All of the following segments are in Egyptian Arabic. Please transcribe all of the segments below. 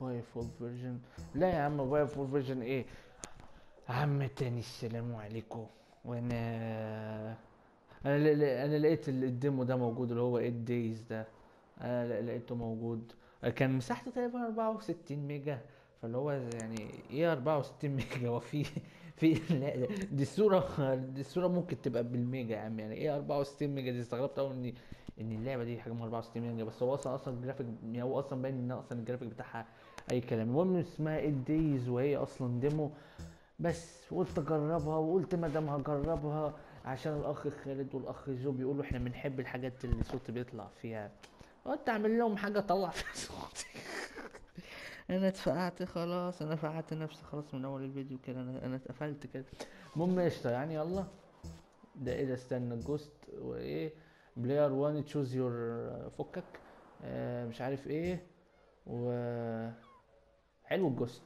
باي فول فيرجن لا يا عم باي فول فيرجن ايه عم تاني السلام عليكم وانا انا ل- ل- انا لقيت ال- الديمو ده موجود اللي هو 8 دايز ده انا ل- لقيته موجود كان مساحته تقريبا 64 ميجا فاللي هو يعني ايه 64 ميجا هو في في لا دي الصوره دي الصوره ممكن تبقى بالميجا يا عم يعني ايه 64 ميجا دي استغربت قوي ان ان اللعبه دي حجمها 64 ميجا بس هو اصلا اصلا الجرافيك يعني هو اصلا باين ان اصلا الجرافيك بتاعها اي كلام المهم اسمها 8 دايز وهي اصلا ديمو بس قلت اجربها وقلت ما دام هجربها عشان الاخ خالد والاخ جو بيقولوا احنا بنحب الحاجات اللي الصوت بيطلع فيها قلت اعمل لهم حاجه اطلع فيها صوتي انا اتفقعت خلاص انا فقعت نفسي خلاص من اول الفيديو كده انا انا اتقفلت كده المهم قشطه يعني يلا ده ايه ده استنى جوست وايه بلاير 1 تشوز يور فكك آه مش عارف ايه و حلو الجوست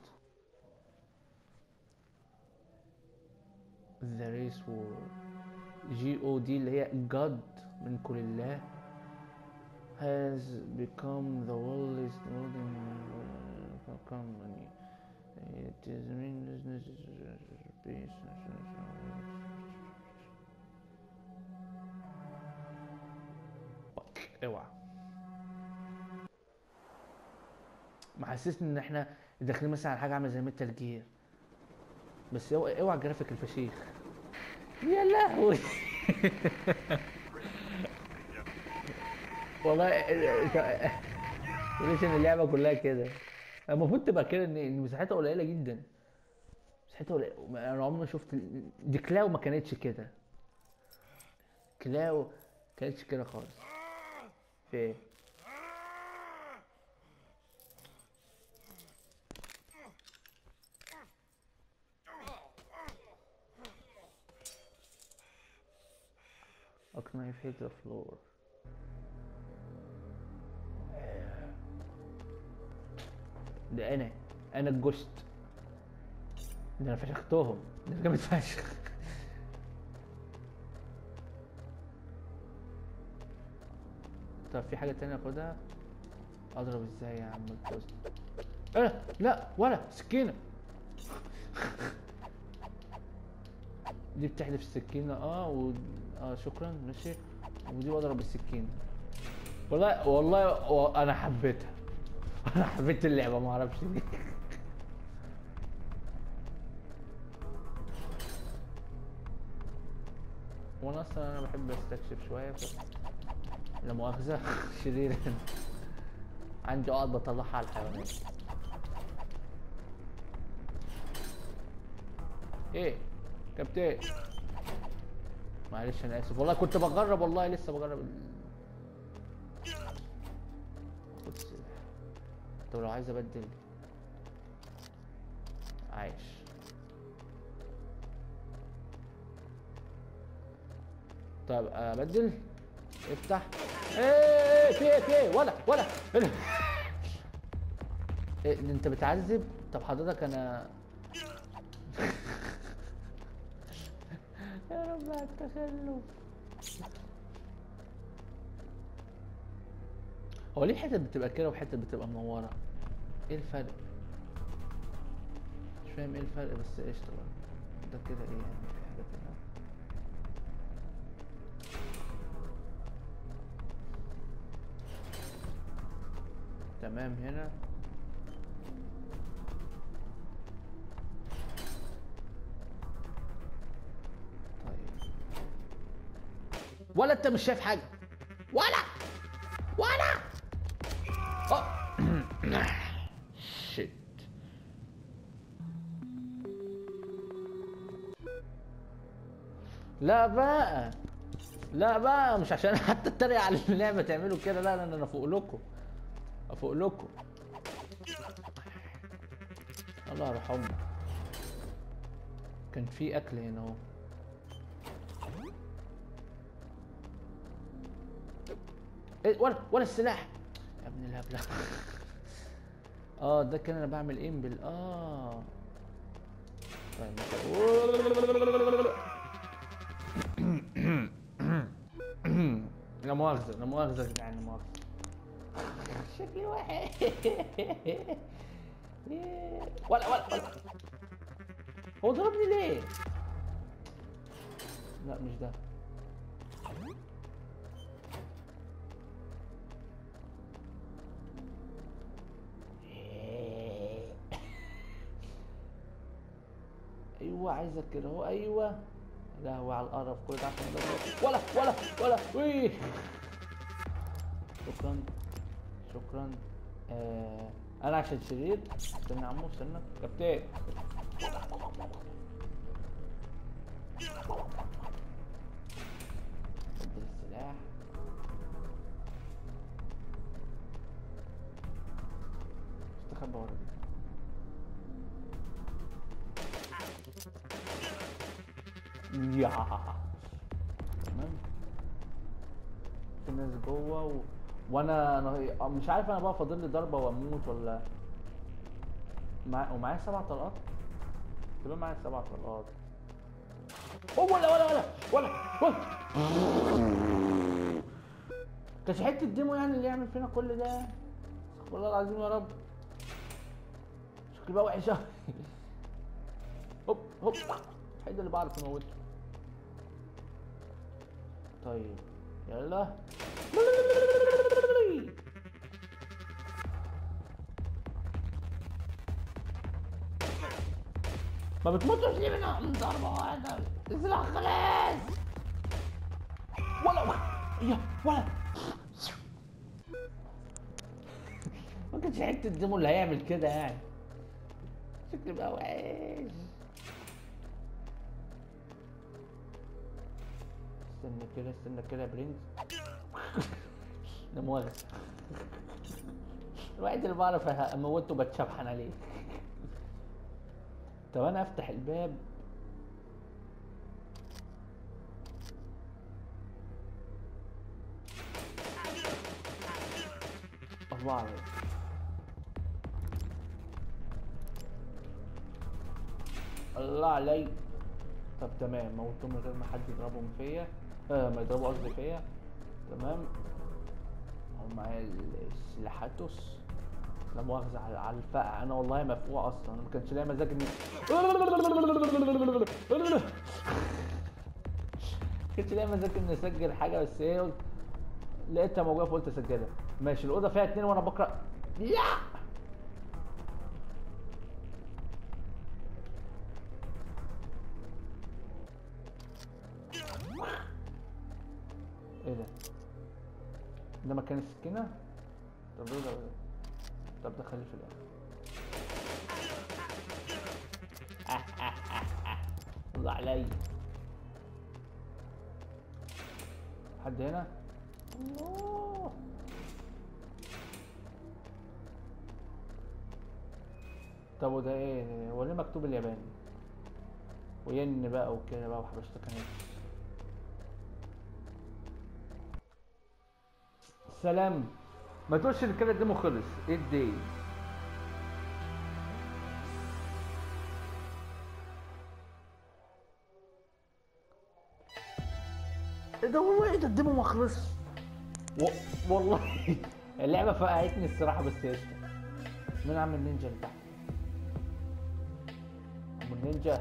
ذا ريس وور جي او دي اللي هي جاد من كل الله has become the world's leading company. It is mean business اوعى محسسني ان احنا داخلين مثلا على حاجه عامله زي ميتال جير بس اوعى اوعى الجرافيك الفشيخ يا لهوي والله ليش ان اللعبه كلها كده المفروض تبقى كده ان إن مساحتها قليله جدا مساحتها قليله انا عمري ما شفت ال- دي كلاو ما كانتش كده كلاو كانتش كده خالص في ايه A knife hit the floor. ده انا انا الجوست ده انا فشختهم ده أنا جامد فشخ طب في حاجة تانية اخدها اضرب ازاي يا عم الجوست ايه لا ولا سكينة دي بتحدف السكينة اه و... اه شكرا ماشي ودي بضرب السكينة والله والله و... انا حبيتها انا حبيت اللعبة ما اعرفش ليه وانا اصلا انا بحب استكشف شوية ف... لا مؤاخذة شرير عندي عقد بطلعها على الحيوانات ايه كابتن معلش انا اسف والله كنت بجرب والله لسه بجرب ال... خد السلاح طب لو عايز ابدل عايش طب ابدل افتح ايه في ايه في ايه ولا ولا إيه؟ ايه ده انت بتعذب طب حضرتك انا يا رب على التخلف هو ليه حتت بتبقى كده وحتت بتبقى منوره ايه الفرق مش فاهم ايه الفرق بس قشطه بقى ده كده ايه يعني في حاجه كده تمام هنا طيب ولا انت مش شايف حاجه ولا ولا شيت لا بقى لا بقى مش عشان حتى اتريق على اللعبه تعملوا كده لا لا انا فوق لكم افوق لكم الله يرحمه كان في اكل هنا اهو ايه ولا ولا السلاح يا ابن الهبله اه ده كان انا بعمل ايه بال اه طيب لا مؤاخذة لا مؤاخذة يا جدعان لا مؤاخذة شكلي وحش ليه ولا ولا ولا هو ضربني ليه لا مش ده ايوه عايزك كده اهو ايوه لا هو على القرف كل ده عشان أضربه. ولا ولا ولا وي شكرا شكرا آه انا عشان شرير استنى يا عمو استنى كابتن بدل السلاح استخبى ورا دي يا تمام في ناس جوه و... وانا أنا مش عارف انا بقى فاضل لي ضربه واموت ولا مع... ومعايا سبع طلقات تبقى معايا سبع طلقات أوه، ولا ولا ولا ولا ولا كانش حته ديمو يعني اللي يعمل فينا كل ده استغفر الله العظيم يا رب شكلي بقى وحش أوي. هوب هوب الوحيد اللي بعرف اموته طيب يلا ما بتموتش ليه من من ضربة واحدة السلاح خلاص ولا يا ولا ما كانش حتة ديمو اللي هيعمل كده يعني شكلي بقى وحش استنى كده استنى كده يا برنس لا مؤاخذة الوحيد اللي بعرف اموته بتشبحن عليه طب انا افتح الباب الله عليك الله عليك طب تمام موتهم من غير ما حد يضربهم فيا آه ما يضربوا قصدي فيا تمام هو معايا السلاحاتوس لا مؤاخذة على على الفقع انا والله مفقوع اصلا انا ما كانش ليا مزاج اني ما كانش ليا مزاج اني اسجل حاجة بس ايه قلت لقيتها موجودة فقلت اسجلها ماشي الأوضة فيها اتنين وانا بقرأ لا ايه ده؟ ده مكان السكينة؟ طب ايه ده؟ طب ده خليه في الآخر الله علي حد هنا؟ الله طب وده ايه؟ هو ليه مكتوب الياباني؟ وين بقى وكده بقى وحبشتك هناك سلام ما تقولش ان كده الديمو خلص ايه الدي ايه ده والله ايه ده الديمو ما خلصش و... والله اللعبه فقعتني الصراحه بس قشطه مين عم النينجا اللي تحت عم النينجا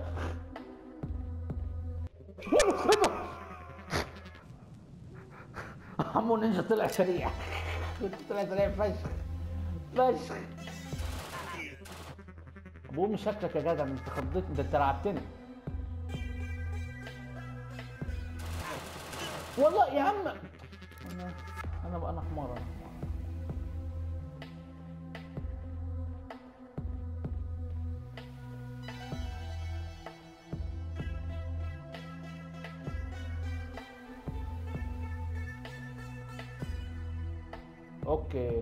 عمو نينجا طلع سريع طلع سريع فشخ فشخ ابوه مش شكلك يا جدع انت خضتني ده انت رعبتني والله يا عم انا انا بقى انا حمار انا حمار اوكي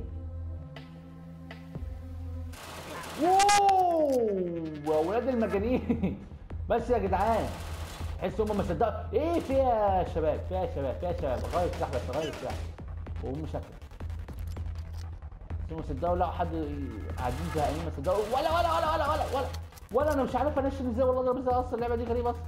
واو يا ولاد المجانين بس يا جدعان تحس هم ما صدقوا ايه فيها يا شباب فيها يا شباب فيها يا شباب غير السلاح بس غير السلاح وهم شكل بس هم صدقوا لقوا حد قاعدين زهقانين ما صدقوا ولا ولا ولا ولا ولا ولا ولا انا مش عارف انشن ازاي والله اضرب ازاي اصلا اللعبه دي غريبه اصلا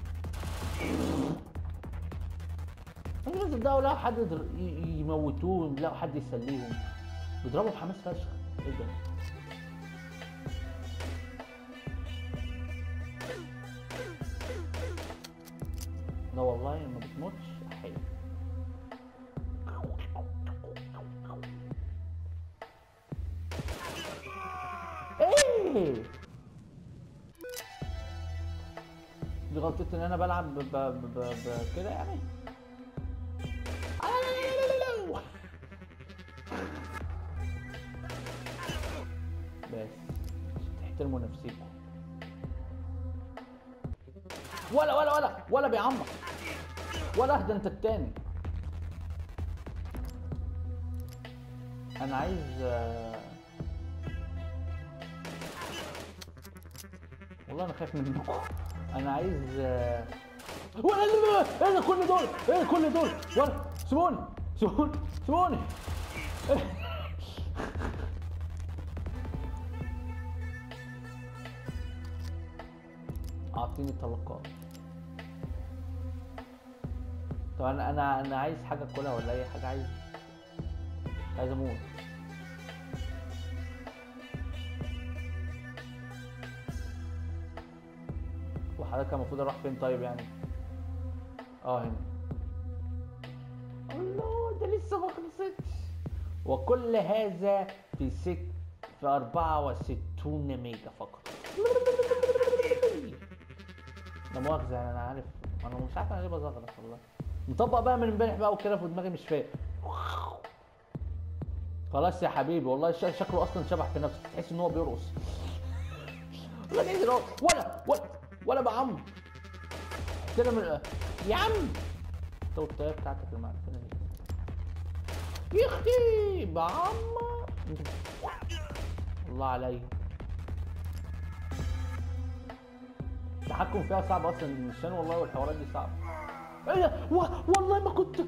هم صدقوا لقوا حد يضر- ي- يموتوهم لقوا حد يسليهم بيضربوا بحماس فشخ ايه ده لا والله ما بتموتش حلو ايه دي غلطتي ان انا بلعب ب... ب... ب... ب... كده يعني بس تحترموا نفسيكم ولا ولا ولا ولا بيعمر ولا اهدى انت التاني انا عايز آه، والله انا خايف منكم انا عايز آه، ولا اللي ايه ده كل دول ايه كل دول ولا سيبوني سيبوني سيبوني اعطيني طلقات طب انا انا انا عايز حاجه اكلها ولا اي حاجه عايز عايز اموت وحضرتك المفروض اروح فين طيب يعني اه هنا الله ده لسه ما خلصتش وكل هذا في ست في 64 ميجا فقط لا مؤاخذة يعني انا عارف انا مش عارف انا ليه بزغرط والله مطبق بقى من امبارح بقى وكده في دماغي مش فاهم خلاص يا حبيبي والله ش- شكله اصلا شبح في نفسه تحس ان هو بيرقص ولا جاي يرقص ولا ولا ولا بعم كده من يا عم طب الطريقه بتاعتك المعفنه دي يا اختي بعم الله عليا التحكم فيها صعب اصلا النشان والله والحوارات دي صعبه ايه ده و- والله ما كنت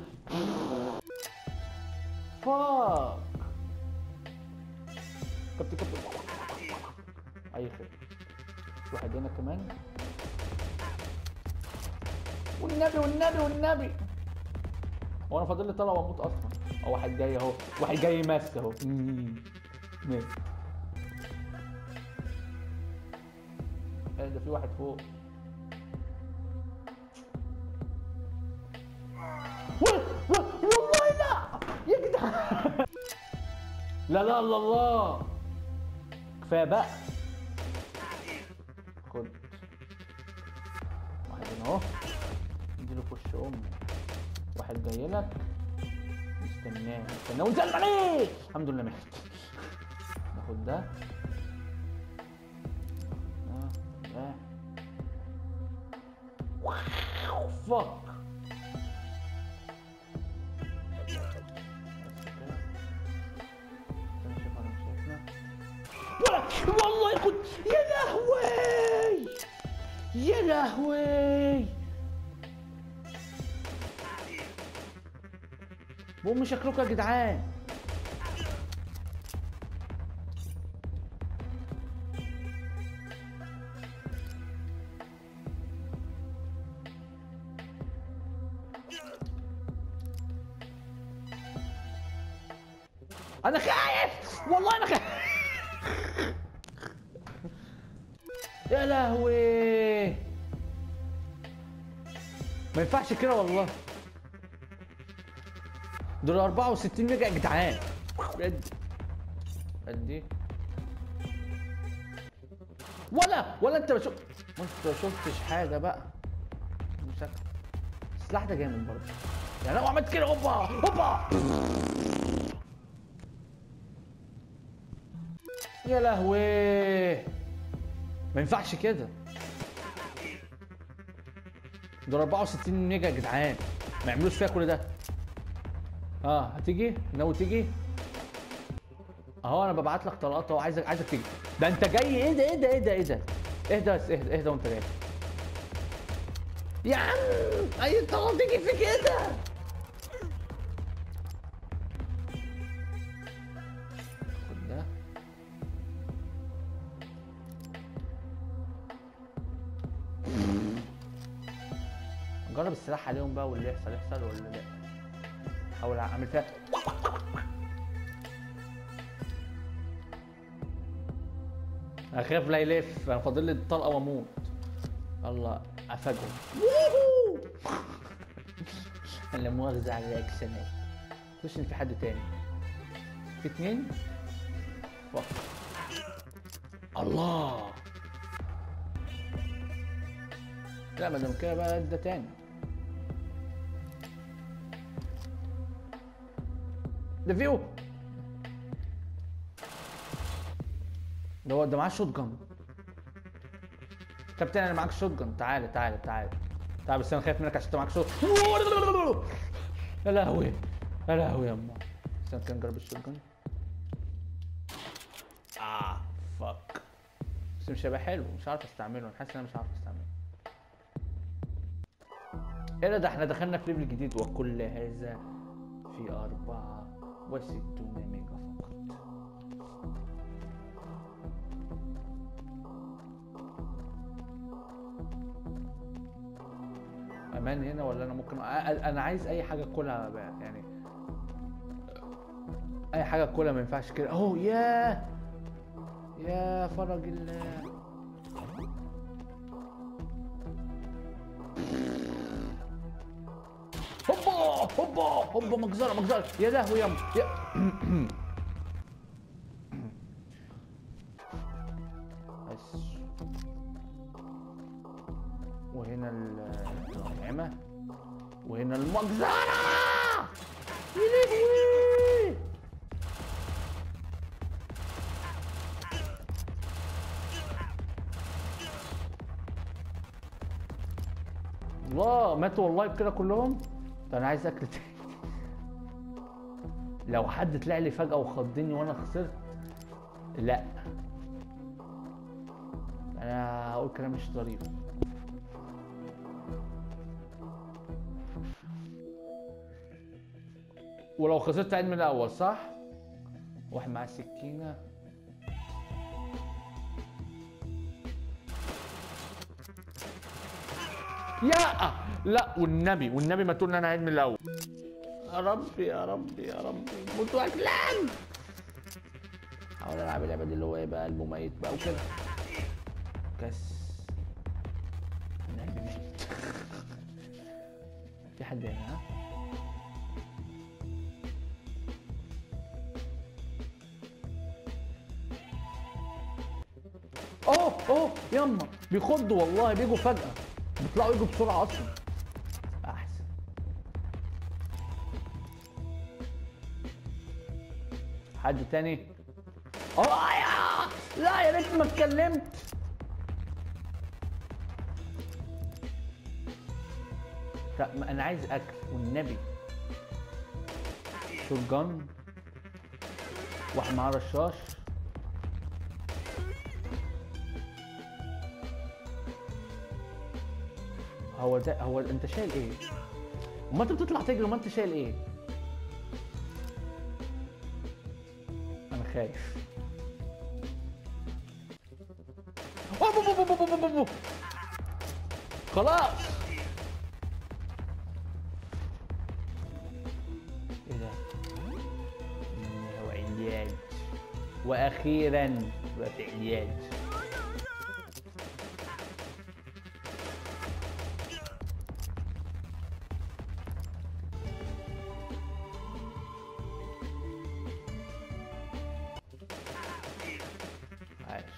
فاك كبت كبت اي خير في واحد هنا كمان والنبي والنبي والنبي هو انا فاضل لي طلع واموت اصلا او واحد جاي اهو واحد جاي ماسك اهو مم. ماشي ايه ده في واحد فوق و- و- والله لا يا جدعان لا لا لا الله كفايه بقى خد واحد هنا اهو اديله في وش امه واحد جاي لك مستناه مستناه وانزل عليه الحمد لله مات ناخد ده آه، ده فك ولا والله كنت يا لهوي يا لهوي بقوم شكلكم يا جدعان انا خايف والله انا خايف يا لهوي ما ينفعش كده والله دول 64 ميجا يا جدعان قد قد ايه ولا ولا انت ما شفت ما انت ما شفتش حاجه بقى مش عارف. السلاح ده جامد برضه يعني لو عملت كده هوبا هوبا يا لهوي ما ينفعش كده دول 64 ميجا يا جدعان ما يعملوش فيها كل ده اه هتيجي ناوي تيجي اهو انا ببعت لك طلقات اهو عايزك عايزك تيجي ده انت جاي ايه ده ايه ده ايه ده ايه ده اهدى بس اهدى اهدى وانت جاي يا عم اي طلقه تيجي في كده خد ده جرب السلاح عليهم بقى واللي يحصل يحصل ولا لا احاول اعمل فيها اخاف لا يلف انا فاضل لي الطلقه واموت الله افاجئه لا مؤاخذة على الرياكشنات خش إن في حد تاني في اتنين واحد الله لا ما دام كده بقى ده تاني ده فيو ده هو ده معاه شوت جن كابتن انا معاك شوت جن تعالى تعالى تعالى تعالى بس انا خايف منك عشان انت معاك شوت يا لهوي يا لهوي يا اما بس انا كان نجرب الشوت جن اه فك بس مش هيبقى حلو مش عارف استعمله انا حاسس ان انا مش عارف استعمله ايه ده ده احنا دخلنا في ليفل جديد وكل هذا في أربعة وستون ميجا فقط امان هنا ولا انا ممكن أ- انا عايز اي حاجه اكلها بقى يعني اي حاجه اكلها ما ينفعش كده اوه ياه يا فرج الله هوبا هوبا هوبا مجزره مجزره يا لهوي يا يا بس وهنا الطعمة وهنا المجزرة يا لهوي الله ماتوا والله كده كلهم ده انا عايز اكل تاني لو حد طلع لي فجأة وخضني وانا خسرت لا انا هقول كلام مش ظريف ولو خسرت عيد من الاول صح واحد معاه سكينه يا لا والنبي والنبي ما تقول ان انا عيد من الاول يا ربي يا ربي يا ربي موتوا اكلان حاول العب اللعبه دي اللي هو ايه بقى قلبه ميت بقى وكده كس قلبي ميت في حد هنا ها اوه اوه يما بيخضوا والله بيجوا فجأة بيطلعوا يجوا بسرعة أصلا أحسن حد تاني اه يا لا يا ريت ما اتكلمت طب ما انا عايز اكل والنبي شوت جن واحد معاه رشاش هو ده هو انت شايل ايه؟ ما انت بتطلع تجري وما انت شايل ايه؟ انا خايف أوه، بو- بو- بو- بو- بو- بو- بو. خلاص ايه ده؟ إنه علاج واخيرا بقى في علاج عايش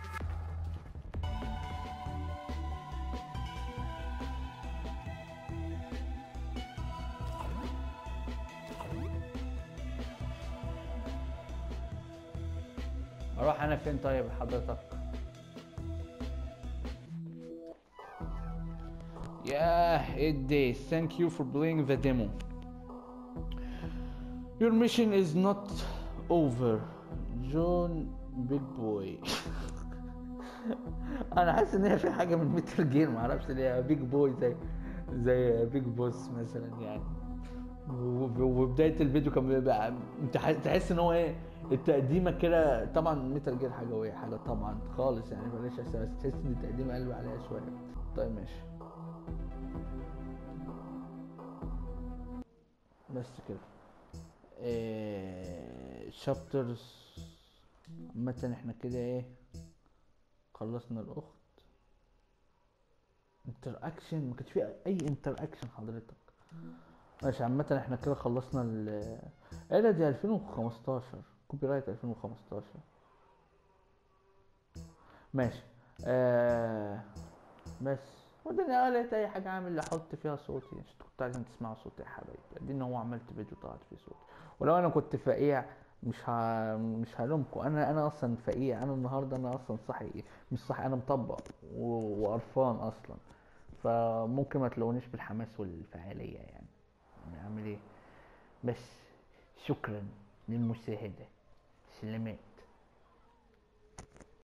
اروح انا فين طيب حضرتك Yeah, it days. Thank you for playing the demo. Your mission is not over. John Big Boy. انا حاسس ان هي في حاجه من ميتال جير معرفش ليه بيج بوي زي زي بيج بوس مثلا يعني وب- وبدايه الفيديو كان بيبقى انت ح- تحس ان هو ايه التقديمه كده طبعا ميتال جير حاجه وهي حاجه طبعا خالص يعني بلاش اساس تحس ان التقديمه قلب عليها شويه طيب ماشي بس كده إيه شابترز عامة احنا كده ايه خلصنا الاخت انتر اكشن ما كانش فيه اي انتر اكشن حضرتك ماشي عامة احنا كده خلصنا ال ايه ده دي 2015 كوبي رايت 2015 ماشي آه بس وداني قالت اي حاجة عامل احط فيها صوتي مش كنتوا عايزين تسمعوا صوتي يا حبايبي اديني هو عملت فيديو طلعت فيه صوتي ولو انا كنت فقيع مش ه... مش هلومكم انا انا اصلا فقيع انا النهارده انا اصلا صحي مش صحي انا مطبق و... وقرفان اصلا فممكن ما تلاقونيش بالحماس والفعالية يعني نعمل ايه بس شكرا للمشاهدة سلامات